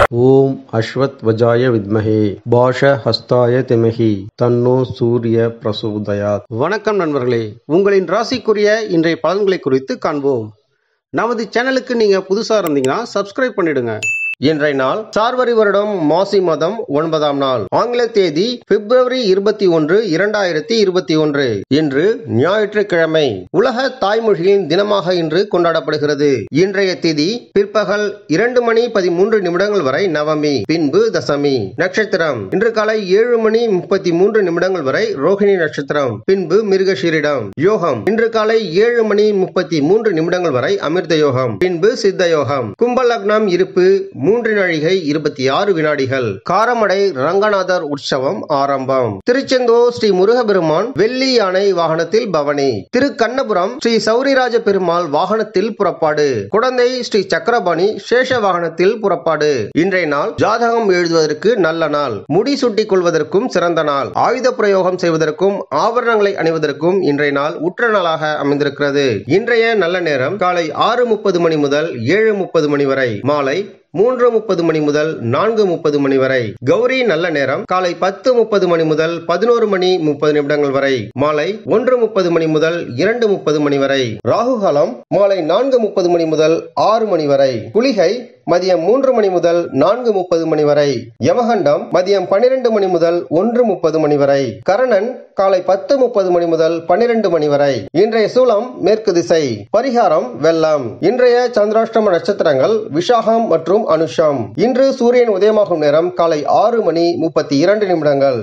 ஓம் அஸ்வத் வஜாய வித்மஹே பாஷ ஹஸ்தாய திமஹி தன்னோ சூரிய பிரசோதயாத் வணக்கம் நண்பர்களே உங்களின் ராசிக்குரிய இன்றைய பலன்களை குறித்து காண்போம் நமது சேனலுக்கு நீங்க புதுசா இருந்தீங்கன்னா சப்ஸ்கிரைப் பண்ணிடுங்க இன்றைய நாள் சார்வரி வருடம் மாசி மாதம் ஒன்பதாம் நாள் ஆங்கில தேதி பிப்ரவரி இருபத்தி ஒன்று இரண்டாயிரத்தி இருபத்தி ஒன்று இன்று ஞாயிற்றுக்கிழமை உலக தாய்மொழியின் தினமாக இன்று கொண்டாடப்படுகிறது இன்றைய திதி பிற்பகல் இரண்டு மணி பதிமூன்று நிமிடங்கள் வரை நவமி பின்பு தசமி நட்சத்திரம் இன்று காலை ஏழு மணி முப்பத்தி மூன்று நிமிடங்கள் வரை ரோஹிணி நட்சத்திரம் பின்பு மிருகஷீரிடம் யோகம் இன்று காலை ஏழு மணி முப்பத்தி மூன்று நிமிடங்கள் வரை அமிர்த யோகம் பின்பு சித்த யோகம் கும்ப லக்னம் இருப்பு மூன்று நாழிகை இருபத்தி ஆறு வினாடிகள் காரமடை ரங்கநாதர் உற்சவம் ஆரம்பம் திருச்செந்தூர் ஸ்ரீ முருகபெருமான் வெள்ளி யானை வாகனத்தில் பவனி திரு கண்ணபுரம் ஸ்ரீ சௌரிராஜ பெருமாள் வாகனத்தில் புறப்பாடு குடந்தை ஸ்ரீ சக்கரபாணி சேஷ வாகனத்தில் புறப்பாடு இன்றைய நாள் ஜாதகம் எழுதுவதற்கு நல்ல நாள் முடி சுட்டிக் கொள்வதற்கும் சிறந்த நாள் ஆயுத பிரயோகம் செய்வதற்கும் ஆபரணங்களை அணிவதற்கும் இன்றைய நாள் உற்ற நாளாக அமைந்திருக்கிறது இன்றைய நல்ல நேரம் காலை ஆறு முப்பது மணி முதல் ஏழு முப்பது மணி வரை மாலை மூன்று முப்பது மணி முதல் நான்கு முப்பது மணி வரை கௌரி நல்ல நேரம் காலை பத்து முப்பது மணி முதல் பதினோரு மணி முப்பது நிமிடங்கள் வரை மாலை ஒன்று முப்பது மணி முதல் இரண்டு முப்பது மணி வரை ராகு காலம் மாலை நான்கு முப்பது மணி முதல் ஆறு மணி வரை குளிகை மதியம் மூன்று மணி முதல் நான்கு முப்பது மணி வரை யமகண்டம் மதியம் பன்னிரண்டு மணி முதல் ஒன்று முப்பது மணி வரை கரணன் காலை பத்து முப்பது மணி முதல் பன்னிரண்டு மணி வரை இன்றைய சூலம் மேற்கு திசை பரிகாரம் வெள்ளம் இன்றைய சந்திராஷ்டம நட்சத்திரங்கள் விஷாகம் மற்றும் அனுஷம் இன்று சூரியன் உதயமாகும் நேரம் காலை ஆறு மணி முப்பத்தி இரண்டு நிமிடங்கள்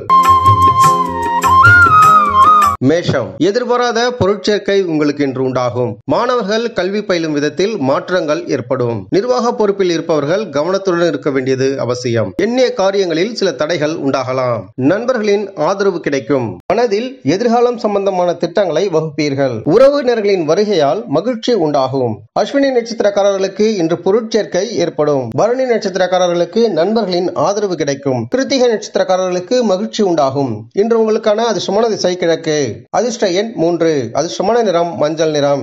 மேஷம் எதிர்பாராத பொருட்சேர்க்கை உங்களுக்கு இன்று உண்டாகும் மாணவர்கள் கல்வி பயிலும் விதத்தில் மாற்றங்கள் ஏற்படும் நிர்வாக பொறுப்பில் இருப்பவர்கள் கவனத்துடன் இருக்க வேண்டியது அவசியம் எண்ணிய காரியங்களில் சில தடைகள் உண்டாகலாம் நண்பர்களின் ஆதரவு கிடைக்கும் மனதில் எதிர்காலம் சம்பந்தமான திட்டங்களை வகுப்பீர்கள் உறவினர்களின் வருகையால் மகிழ்ச்சி உண்டாகும் அஸ்வினி நட்சத்திரக்காரர்களுக்கு இன்று பொருட்சேர்க்கை ஏற்படும் பரணி நட்சத்திரக்காரர்களுக்கு நண்பர்களின் ஆதரவு கிடைக்கும் கிருத்திகை நட்சத்திரக்காரர்களுக்கு மகிழ்ச்சி உண்டாகும் இன்று உங்களுக்கான அதிர்ஷ்டமான திசை கிழக்கு அதிர்ஷ்ட எண் மூன்று அதிர்ஷ்டமான நிறம் மஞ்சள் நிறம்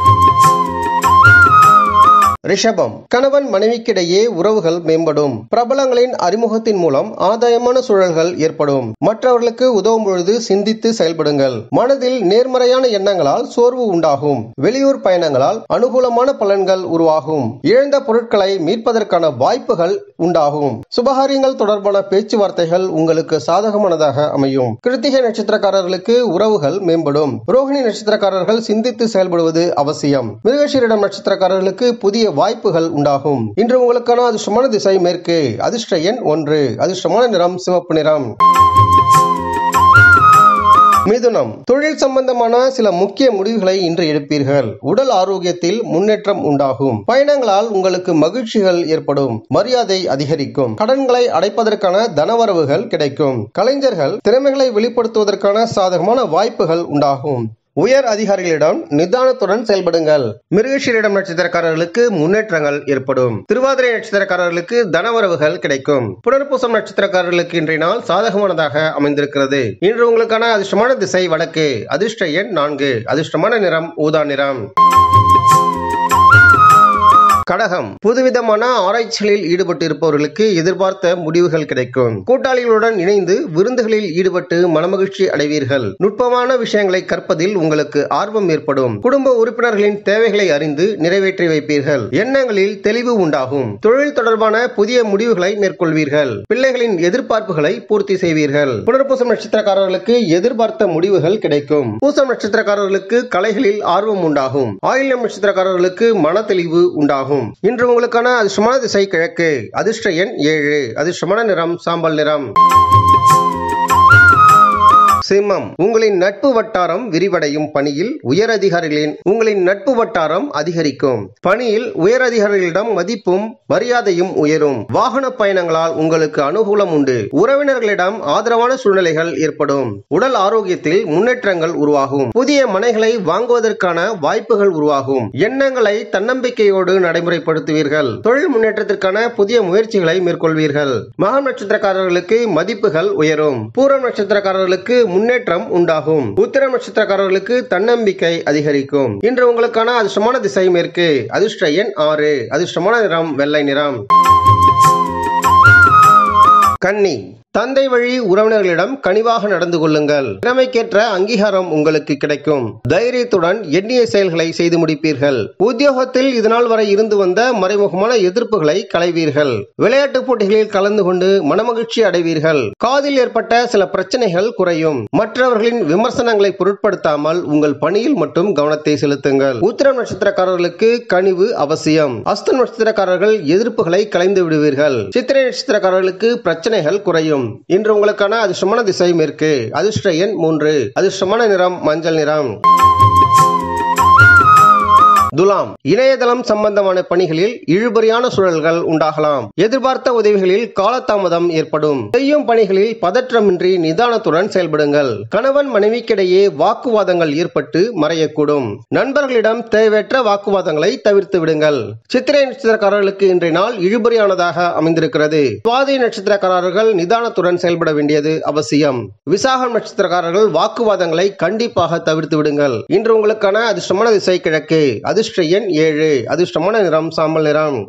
ரிஷபம் கணவன் மனைவிக்கிடையே உறவுகள் மேம்படும் பிரபலங்களின் அறிமுகத்தின் மூலம் ஆதாயமான சூழல்கள் ஏற்படும் மற்றவர்களுக்கு உதவும் பொழுது சிந்தித்து செயல்படுங்கள் மனதில் நேர்மறையான எண்ணங்களால் சோர்வு உண்டாகும் வெளியூர் பயணங்களால் அனுகூலமான பலன்கள் உருவாகும் இழந்த பொருட்களை மீட்பதற்கான வாய்ப்புகள் உண்டாகும் சுபகாரியங்கள் தொடர்பான பேச்சுவார்த்தைகள் உங்களுக்கு சாதகமானதாக அமையும் கிருத்திகை நட்சத்திரக்காரர்களுக்கு உறவுகள் மேம்படும் ரோஹிணி நட்சத்திரக்காரர்கள் சிந்தித்து செயல்படுவது அவசியம் மிருகஷீரிடம் நட்சத்திரக்காரர்களுக்கு புதிய வாய்ப்புகள் உண்டாகும் இன்று உங்களுக்கான அதிர்ஷ்டமான திசை மேற்கு அதிர்ஷ்ட எண் ஒன்று அதிர்ஷ்டமான நிறம் சிவப்பு நிறம் மிதுனம் தொழில் சம்பந்தமான சில முக்கிய முடிவுகளை இன்று எடுப்பீர்கள் உடல் ஆரோக்கியத்தில் முன்னேற்றம் உண்டாகும் பயணங்களால் உங்களுக்கு மகிழ்ச்சிகள் ஏற்படும் மரியாதை அதிகரிக்கும் கடன்களை அடைப்பதற்கான தனவரவுகள் கிடைக்கும் கலைஞர்கள் திறமைகளை வெளிப்படுத்துவதற்கான சாதகமான வாய்ப்புகள் உண்டாகும் உயர் அதிகாரிகளிடம் நிதானத்துடன் செயல்படுங்கள் மிருகஷீரிடம் நட்சத்திரக்காரர்களுக்கு முன்னேற்றங்கள் ஏற்படும் திருவாதிரை நட்சத்திரக்காரர்களுக்கு தனவரவுகள் கிடைக்கும் புனர்பூசம் நட்சத்திரக்காரர்களுக்கு இன்றைய நாள் சாதகமானதாக அமைந்திருக்கிறது இன்று உங்களுக்கான அதிர்ஷ்டமான திசை வடக்கு அதிர்ஷ்ட எண் நான்கு அதிர்ஷ்டமான நிறம் ஊதா நிறம் கடகம் புதுவிதமான ஆராய்ச்சிகளில் ஈடுபட்டு இருப்பவர்களுக்கு எதிர்பார்த்த முடிவுகள் கிடைக்கும் கூட்டாளிகளுடன் இணைந்து விருந்துகளில் ஈடுபட்டு மனமகிழ்ச்சி அடைவீர்கள் நுட்பமான விஷயங்களை கற்பதில் உங்களுக்கு ஆர்வம் ஏற்படும் குடும்ப உறுப்பினர்களின் தேவைகளை அறிந்து நிறைவேற்றி வைப்பீர்கள் எண்ணங்களில் தெளிவு உண்டாகும் தொழில் தொடர்பான புதிய முடிவுகளை மேற்கொள்வீர்கள் பிள்ளைகளின் எதிர்பார்ப்புகளை பூர்த்தி செய்வீர்கள் புனர்பூசம் நட்சத்திரக்காரர்களுக்கு எதிர்பார்த்த முடிவுகள் கிடைக்கும் பூசம் நட்சத்திரக்காரர்களுக்கு கலைகளில் ஆர்வம் உண்டாகும் ஆயில்யம் நட்சத்திரக்காரர்களுக்கு மன தெளிவு உண்டாகும் இன்று உங்களுக்கான அதிர்ஷ்டமான திசை கிழக்கு அதிர்ஷ்ட எண் ஏழு அதிர்ஷ்டமான நிறம் சாம்பல் நிறம் சிம்மம் உங்களின் நட்பு வட்டாரம் விரிவடையும் பணியில் உயர் அதிகாரிகளின் உங்களின் நட்பு வட்டாரம் அதிகரிக்கும் பணியில் உயர் அதிகாரிகளிடம் மதிப்பும் மரியாதையும் உயரும் வாகன பயணங்களால் உங்களுக்கு அனுகூலம் உண்டு உறவினர்களிடம் ஆதரவான சூழ்நிலைகள் ஏற்படும் உடல் ஆரோக்கியத்தில் முன்னேற்றங்கள் உருவாகும் புதிய மனைகளை வாங்குவதற்கான வாய்ப்புகள் உருவாகும் எண்ணங்களை தன்னம்பிக்கையோடு நடைமுறைப்படுத்துவீர்கள் தொழில் முன்னேற்றத்திற்கான புதிய முயற்சிகளை மேற்கொள்வீர்கள் மகம் நட்சத்திரக்காரர்களுக்கு மதிப்புகள் உயரும் பூரம் நட்சத்திரக்காரர்களுக்கு முன்னேற்றம் உண்டாகும் உத்திரம் நட்சத்திரக்காரர்களுக்கு தன்னம்பிக்கை அதிகரிக்கும் இன்று உங்களுக்கான அதிர்ஷ்டமான திசை மேற்கு அதிர்ஷ்ட எண் ஆறு அதிர்ஷ்டமான நிறம் வெள்ளை நிறம் கன்னி தந்தை வழி உறவினர்களிடம் கனிவாக நடந்து கொள்ளுங்கள் திறமைக்கேற்ற அங்கீகாரம் உங்களுக்கு கிடைக்கும் தைரியத்துடன் எண்ணிய செயல்களை செய்து முடிப்பீர்கள் உத்தியோகத்தில் இதுநாள் வரை இருந்து வந்த மறைமுகமான எதிர்ப்புகளை களைவீர்கள் விளையாட்டுப் போட்டிகளில் கலந்து கொண்டு மனமகிழ்ச்சி அடைவீர்கள் காதில் ஏற்பட்ட சில பிரச்சனைகள் குறையும் மற்றவர்களின் விமர்சனங்களை பொருட்படுத்தாமல் உங்கள் பணியில் மட்டும் கவனத்தை செலுத்துங்கள் உத்திரம் நட்சத்திரக்காரர்களுக்கு கனிவு அவசியம் அஸ்தம் நட்சத்திரக்காரர்கள் எதிர்ப்புகளை கலைந்து விடுவீர்கள் சித்திரை நட்சத்திரக்காரர்களுக்கு பிரச்சனைகள் குறையும் இன்று உங்களுக்கான அதிர்ஷ்டமான திசை மேற்கு அதிர்ஷ்ட எண் மூன்று அதிர்ஷ்டமான நிறம் மஞ்சள் நிறம் துலாம் இணையதளம் சம்பந்தமான பணிகளில் இழுபறியான சூழல்கள் உண்டாகலாம் எதிர்பார்த்த உதவிகளில் காலதாமதம் ஏற்படும் செய்யும் பணிகளில் பதற்றமின்றி நிதானத்துடன் செயல்படுங்கள் கணவன் மனைவிக்கிடையே வாக்குவாதங்கள் ஏற்பட்டு மறையக்கூடும் நண்பர்களிடம் தேவையற்ற வாக்குவாதங்களை தவிர்த்து விடுங்கள் சித்திரை நட்சத்திரக்காரர்களுக்கு இன்றைய நாள் இழுபறியானதாக அமைந்திருக்கிறது சுவாதி நட்சத்திரக்காரர்கள் நிதானத்துடன் செயல்பட வேண்டியது அவசியம் விசாகம் நட்சத்திரக்காரர்கள் வாக்குவாதங்களை கண்டிப்பாக தவிர்த்து விடுங்கள் இன்று உங்களுக்கான அதிர்ஷ்டமான திசை கிழக்கு அதிர்ஷ்ட எண் ஏழு அதிர்ஷ்டமான நிறம் சாம்பல் நிறம்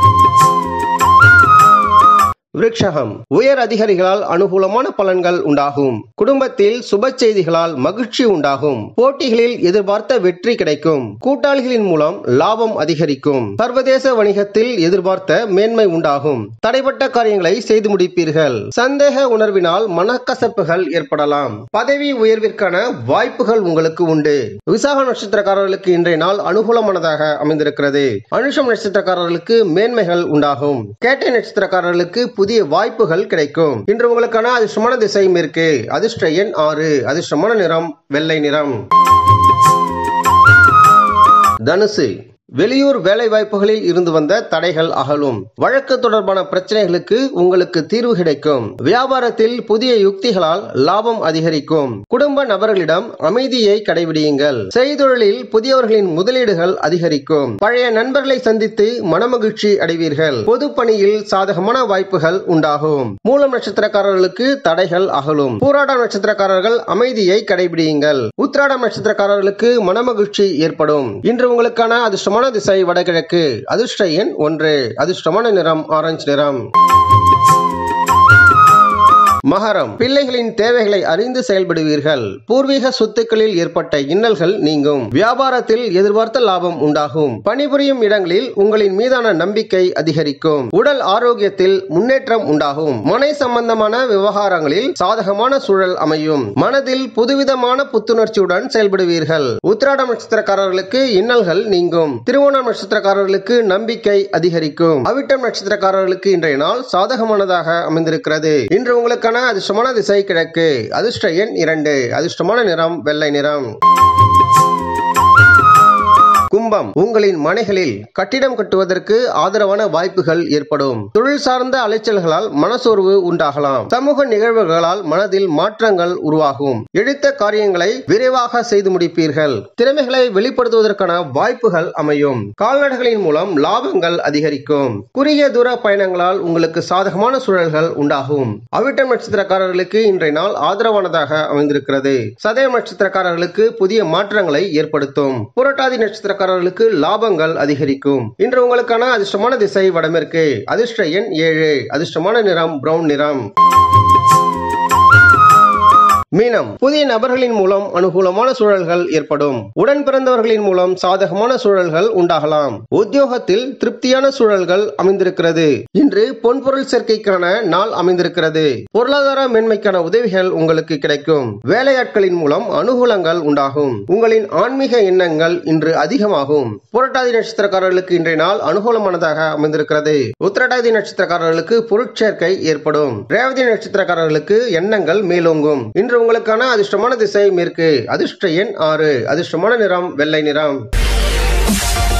விருட்சகம் உயர் அதிகாரிகளால் அனுகூலமான பலன்கள் உண்டாகும் குடும்பத்தில் சுப செய்திகளால் மகிழ்ச்சி உண்டாகும் போட்டிகளில் எதிர்பார்த்த வெற்றி கிடைக்கும் கூட்டாளிகளின் மூலம் லாபம் அதிகரிக்கும் சர்வதேச வணிகத்தில் எதிர்பார்த்த மேன்மை உண்டாகும் தடைப்பட்ட காரியங்களை செய்து முடிப்பீர்கள் சந்தேக உணர்வினால் மனக்கசப்புகள் ஏற்படலாம் பதவி உயர்விற்கான வாய்ப்புகள் உங்களுக்கு உண்டு விசாக நட்சத்திரக்காரர்களுக்கு இன்றைய நாள் அனுகூலமானதாக அமைந்திருக்கிறது அனுஷம் நட்சத்திரக்காரர்களுக்கு மேன்மைகள் உண்டாகும் கேட்டை நட்சத்திரக்காரர்களுக்கு புதிய வாய்ப்புகள் கிடைக்கும் இன்று உங்களுக்கான அதிர்ஷ்டமான திசை மேற்கு அதிர்ஷ்ட எண் ஆறு அதிர்ஷ்டமான நிறம் வெள்ளை நிறம் தனுசு வெளியூர் வேலை வாய்ப்புகளில் இருந்து வந்த தடைகள் அகலும் வழக்கு தொடர்பான பிரச்சனைகளுக்கு உங்களுக்கு தீர்வு கிடைக்கும் வியாபாரத்தில் புதிய யுக்திகளால் லாபம் அதிகரிக்கும் குடும்ப நபர்களிடம் அமைதியை கடைபிடியுங்கள் செய்தொழிலில் புதியவர்களின் முதலீடுகள் அதிகரிக்கும் பழைய நண்பர்களை சந்தித்து மனமகிழ்ச்சி அடைவீர்கள் பொது பணியில் சாதகமான வாய்ப்புகள் உண்டாகும் மூலம் நட்சத்திரக்காரர்களுக்கு தடைகள் அகலும் பூராடம் நட்சத்திரக்காரர்கள் அமைதியை கடைபிடியுங்கள் உத்திராடம் நட்சத்திரக்காரர்களுக்கு மனமகிழ்ச்சி ஏற்படும் இன்று உங்களுக்கான அதிர்ஷ்டமான திசை வடகிழக்கு அதிர்ஷ்ட எண் ஒன்று அதிர்ஷ்டமான நிறம் ஆரஞ்சு நிறம் மகரம் பிள்ளைகளின் தேவைகளை அறிந்து செயல்படுவீர்கள் பூர்வீக சொத்துக்களில் ஏற்பட்ட இன்னல்கள் நீங்கும் வியாபாரத்தில் எதிர்பார்த்த லாபம் உண்டாகும் பணிபுரியும் இடங்களில் உங்களின் மீதான நம்பிக்கை அதிகரிக்கும் உடல் ஆரோக்கியத்தில் முன்னேற்றம் உண்டாகும் மனை சம்பந்தமான விவகாரங்களில் சாதகமான சூழல் அமையும் மனதில் புதுவிதமான புத்துணர்ச்சியுடன் செயல்படுவீர்கள் உத்திராடம் நட்சத்திரக்காரர்களுக்கு இன்னல்கள் நீங்கும் திருவோணம் நட்சத்திரக்காரர்களுக்கு நம்பிக்கை அதிகரிக்கும் அவிட்டம் நட்சத்திரக்காரர்களுக்கு இன்றைய நாள் சாதகமானதாக அமைந்திருக்கிறது இன்று உங்களுக்கான அதிர்ஷ்டமான திசை கிழக்கு அதிர்ஷ்ட எண் இரண்டு அதிர்ஷ்டமான நிறம் வெள்ளை நிறம் கும்பம் உங்களின் மனைகளில் கட்டிடம் கட்டுவதற்கு ஆதரவான வாய்ப்புகள் ஏற்படும் தொழில் சார்ந்த அலைச்சல்களால் மனசோர்வு உண்டாகலாம் சமூக நிகழ்வுகளால் மனதில் மாற்றங்கள் உருவாகும் எடுத்த காரியங்களை விரைவாக செய்து முடிப்பீர்கள் திறமைகளை வெளிப்படுத்துவதற்கான வாய்ப்புகள் அமையும் கால்நடைகளின் மூலம் லாபங்கள் அதிகரிக்கும் குறுகிய தூர பயணங்களால் உங்களுக்கு சாதகமான சூழல்கள் உண்டாகும் அவிட்டம் நட்சத்திரக்காரர்களுக்கு இன்றைய நாள் ஆதரவானதாக அமைந்திருக்கிறது சதயம் நட்சத்திரக்காரர்களுக்கு புதிய மாற்றங்களை ஏற்படுத்தும் புரட்டாதி நட்சத்திர நட்சத்திரக்காரர்களுக்கு லாபங்கள் அதிகரிக்கும் இன்று உங்களுக்கான அதிர்ஷ்டமான திசை வடமேற்கு அதிர்ஷ்ட எண் ஏழு அதிர்ஷ்டமான நிறம் பிரவுன் நிறம் மீனம் புதிய நபர்களின் மூலம் அனுகூலமான சூழல்கள் ஏற்படும் உடன் பிறந்தவர்களின் மூலம் சாதகமான சூழல்கள் உண்டாகலாம் உத்தியோகத்தில் திருப்தியான சூழல்கள் அமைந்திருக்கிறது இன்று பொன்பொருள் சேர்க்கைக்கான நாள் அமைந்திருக்கிறது பொருளாதார மேன்மைக்கான உதவிகள் உங்களுக்கு கிடைக்கும் வேலையாட்களின் மூலம் அனுகூலங்கள் உண்டாகும் உங்களின் ஆன்மீக எண்ணங்கள் இன்று அதிகமாகும் புரட்டாதி நட்சத்திரக்காரர்களுக்கு இன்றைய நாள் அனுகூலமானதாக அமைந்திருக்கிறது உத்திரட்டாதி நட்சத்திரக்காரர்களுக்கு பொருட்சேர்க்கை ஏற்படும் ரேவதி நட்சத்திரக்காரர்களுக்கு எண்ணங்கள் மேலோங்கும் இன்று உங்களுக்கான அதிர்ஷ்டமான திசை மேற்கு அதிர்ஷ்ட எண் ஆறு அதிர்ஷ்டமான நிறம் வெள்ளை நிறம்